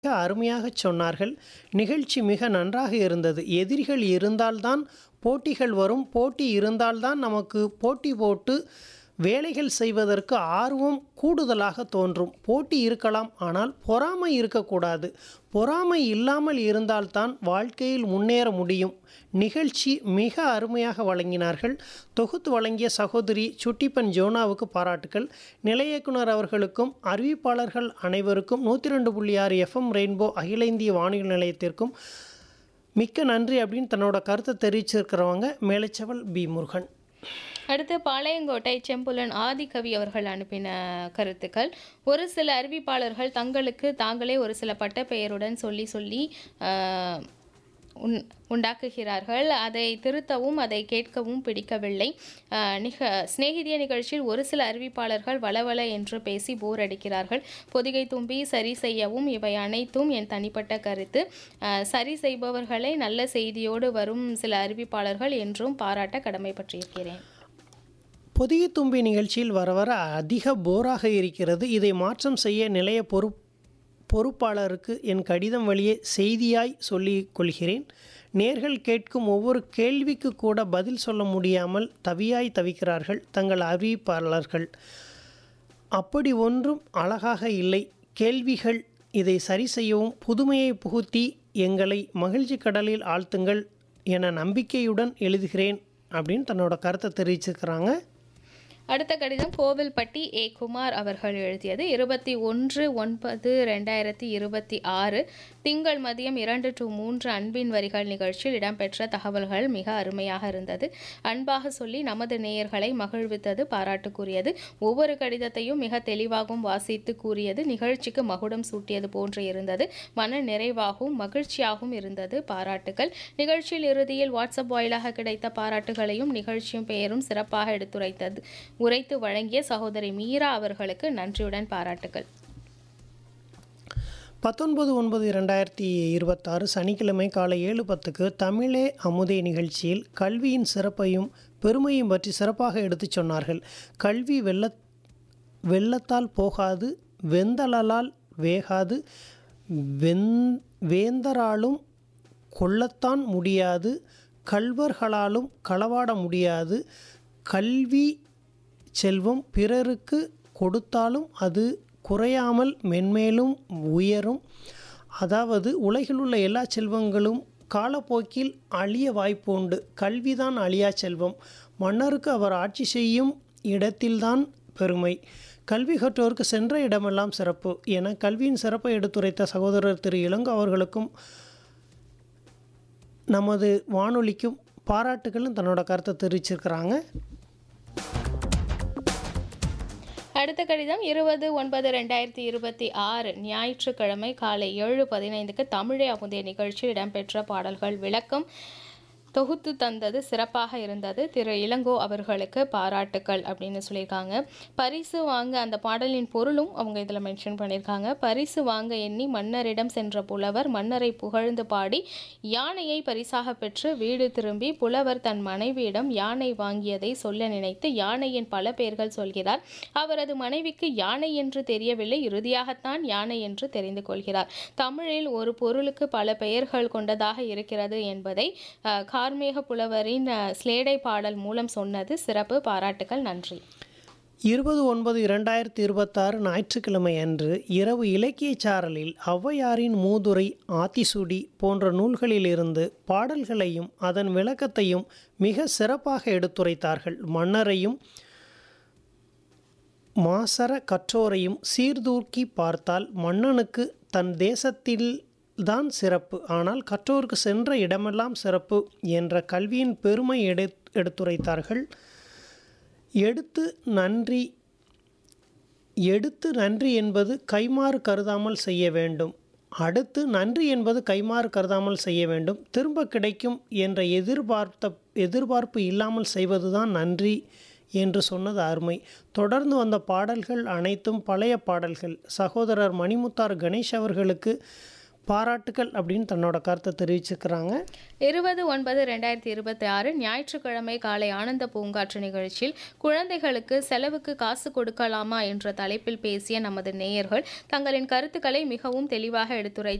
மிக அருமையாகச் சொன்னார்கள் நிகழ்ச்சி மிக நன்றாக இருந்தது எதிரிகள் இருந்தால்தான் போட்டிகள் வரும் போட்டி இருந்தால்தான் நமக்கு போட்டி போட்டு வேலைகள் செய்வதற்கு ஆர்வம் கூடுதலாக தோன்றும் போட்டி இருக்கலாம் ஆனால் பொறாமை இருக்கக்கூடாது பொறாமை இல்லாமல் இருந்தால்தான் வாழ்க்கையில் முன்னேற முடியும் நிகழ்ச்சி மிக அருமையாக வழங்கினார்கள் தொகுத்து வழங்கிய சகோதரி சுட்டிப்பன் ஜோனாவுக்கு பாராட்டுக்கள் நிலைய இயக்குனர் அவர்களுக்கும் அறிவிப்பாளர்கள் அனைவருக்கும் நூற்றி ரெண்டு புள்ளி ஆறு எஃப்எம் ரெயின்போ அகில இந்திய வானொலி நிலையத்திற்கும் மிக்க நன்றி அப்படின்னு தன்னோட கருத்தை தெரிவிச்சிருக்கிறவங்க மேலச்சவல் பி முருகன் அடுத்து பாளையங்கோட்டை செம்புலன் ஆதிகவி அவர்கள் அனுப்பின கருத்துக்கள் ஒரு சில அறிவிப்பாளர்கள் தங்களுக்கு தாங்களே ஒரு சில பட்டப்பெயருடன் சொல்லி சொல்லி ஆஹ், உன் உண்டாக்குகிறார்கள் அதை திருத்தவும் அதை கேட்கவும் பிடிக்கவில்லை ஆஹ், நிக சிநேகிதிய நிகழ்ச்சியில் ஒரு சில அறிவிப்பாளர்கள் வளவள என்று பேசி போர் அடிக்கிறார்கள் பொதிகை தும்பி சரி செய்யவும் இவை அனைத்தும் என் தனிப்பட்ட கருத்து ஆஹ், சரி செய்பவர்களை நல்ல செய்தியோடு வரும் சில அறிவிப்பாளர்கள் என்றும் பாராட்ட கடமைப்பட்டிருக்கிறேன் பொதிகை தும்பி நிகழ்ச்சியில் வர வர அதிக போராக இருக்கிறது இதை மாற்றம் செய்ய நிலைய பொறுப் பொறுப்பாளருக்கு என் கடிதம் வழியே செய்தியாய் சொல்லிக் கொள்கிறேன் நேர்கள் கேட்கும் ஒவ்வொரு கேள்விக்கு கூட பதில் சொல்ல முடியாமல் தவியாய் தவிக்கிறார்கள் தங்கள் அறிவிப்பாளர்கள் அப்படி ஒன்றும் அழகாக இல்லை கேள்விகள் இதை சரி செய்யவும் புதுமையை புகுத்தி எங்களை மகிழ்ச்சி கடலில் ஆழ்த்துங்கள் என நம்பிக்கையுடன் எழுதுகிறேன் அப்படின்னு தன்னோட கருத்தை தெரிவிச்சிருக்கிறாங்க அடுத்த கடிதம் கோவில்பட்டி ஏ குமார் அவர்கள் எழுதியது இருபத்தி ஒன்று ஒன்பது ரெண்டாயிரத்தி இருபத்தி ஆறு திங்கள் மதியம் இரண்டு டு மூன்று அன்பின் வரிகள் நிகழ்ச்சியில் இடம்பெற்ற தகவல்கள் மிக அருமையாக இருந்தது அன்பாக சொல்லி நமது நேயர்களை மகிழ்வித்தது பாராட்டுக்குரியது ஒவ்வொரு கடிதத்தையும் மிக தெளிவாகவும் வாசித்து கூறியது நிகழ்ச்சிக்கு மகுடம் சூட்டியது போன்று இருந்தது மன நிறைவாகவும் மகிழ்ச்சியாகவும் இருந்தது பாராட்டுகள் நிகழ்ச்சியில் இறுதியில் வாட்ஸ்அப் வாயிலாக கிடைத்த பாராட்டுகளையும் நிகழ்ச்சியும் பெயரும் சிறப்பாக எடுத்துரைத்தது உரைத்து வழங்கிய சகோதரி மீரா அவர்களுக்கு நன்றியுடன் பாராட்டுகள் பத்தொன்பது ஒன்பது இரண்டாயிரத்தி இருபத்தாறு சனிக்கிழமை காலை ஏழு பத்துக்கு தமிழே அமுதே நிகழ்ச்சியில் கல்வியின் சிறப்பையும் பெருமையும் பற்றி சிறப்பாக எடுத்துச் சொன்னார்கள் கல்வி வெள்ள வெள்ளத்தால் போகாது வெந்தளலால் வேகாது வெந் வேந்தராலும் கொள்ளத்தான் முடியாது கல்வர்களாலும் களவாட முடியாது கல்வி செல்வம் பிறருக்கு கொடுத்தாலும் அது குறையாமல் மென்மேலும் உயரும் அதாவது உலகில் உள்ள எல்லா செல்வங்களும் காலப்போக்கில் அழிய வாய்ப்பு உண்டு கல்விதான் அழியா செல்வம் மன்னருக்கு அவர் ஆட்சி செய்யும் இடத்தில்தான் பெருமை கல்வி கற்றோருக்கு சென்ற இடமெல்லாம் சிறப்பு என கல்வியின் சிறப்பை எடுத்துரைத்த சகோதரர் திரு இளங்கோ அவர்களுக்கும் நமது வானொலிக்கும் பாராட்டுகளும் தன்னோட கருத்தை தெரிவிச்சிருக்கிறாங்க அடுத்த கடிதம் இருபது ஒன்பது ரெண்டாயிரத்தி இருபத்தி ஆறு ஞாயிற்றுக்கிழமை காலை ஏழு பதினைந்துக்கு தமிழே அமுதே நிகழ்ச்சியில் இடம்பெற்ற பாடல்கள் விளக்கம் தொகுத்து தந்தது சிறப்பாக இருந்தது திரு இளங்கோ அவர்களுக்கு பாராட்டுக்கள் அப்படின்னு சொல்லியிருக்காங்க பரிசு வாங்க அந்த பாடலின் பொருளும் அவங்க இதில் மென்ஷன் பண்ணியிருக்காங்க பரிசு வாங்க எண்ணி மன்னரிடம் சென்ற புலவர் மன்னரை புகழ்ந்து பாடி யானையை பரிசாக பெற்று வீடு திரும்பி புலவர் தன் மனைவியிடம் யானை வாங்கியதை சொல்ல நினைத்து யானையின் பல பெயர்கள் சொல்கிறார் அவரது மனைவிக்கு யானை என்று தெரியவில்லை இறுதியாகத்தான் யானை என்று தெரிந்து கொள்கிறார் தமிழில் ஒரு பொருளுக்கு பல பெயர்கள் கொண்டதாக இருக்கிறது என்பதை அஹ், கார்மேக புலவரின் அஹ், ஸ்லேடை பாடல் மூலம் சொன்னது சிறப்பு பாராட்டுகள் நன்றி இருபது ஒன்பது இரண்டாயிரத்தி இருபத்தாறு ஞாயிற்றுக்கிழமை அன்று இரவு இலக்கியச் சாரலில் ஔவையாரின் மூதுரை ஆத்திசூடி போன்ற நூல்களிலிருந்து பாடல்களையும் அதன் விளக்கத்தையும் மிக சிறப்பாக எடுத்துரைத்தார்கள் மன்னரையும் மாசற கற்றோரையும் சீர்தூக்கி பார்த்தால் மன்னனுக்கு தன் தேசத்தில் தான் சிறப்பு ஆனால் கற்றோருக்கு சென்ற இடமெல்லாம் சிறப்பு என்ற கல்வியின் பெருமை எடு எடுத்துரைத்தார்கள் எடுத்து நன்றி எடுத்து நன்றி என்பது கைமாறு கருதாமல் செய்ய வேண்டும் அடுத்து நன்றி என்பது கைமாறு கருதாமல் செய்ய வேண்டும் திரும்ப கிடைக்கும் என்ற எதிர்பார்த்த எதிர்பார்ப்பு இல்லாமல் செய்வதுதான் நன்றி என்று சொன்னது அருமை தொடர்ந்து வந்த பாடல்கள் அனைத்தும் பழைய பாடல்கள் சகோதரர் மணிமுத்தார் கணேஷ் அவர்களுக்கு பாராட்டுக்கள் அப்படின்னு தன்னோட கருத்தை தெரிவிச்சுக்கிறாங்க இருபது ஒன்பது ரெண்டாயிரத்தி இருபத்தி ஆறு ஞாயிற்றுக்கிழமை காலை ஆனந்த பூங்காற்று நிகழ்ச்சியில் குழந்தைகளுக்கு செலவுக்கு காசு கொடுக்கலாமா என்ற தலைப்பில் பேசிய நமது நேயர்கள் தங்களின் கருத்துக்களை மிகவும் தெளிவாக எடுத்துரைத்து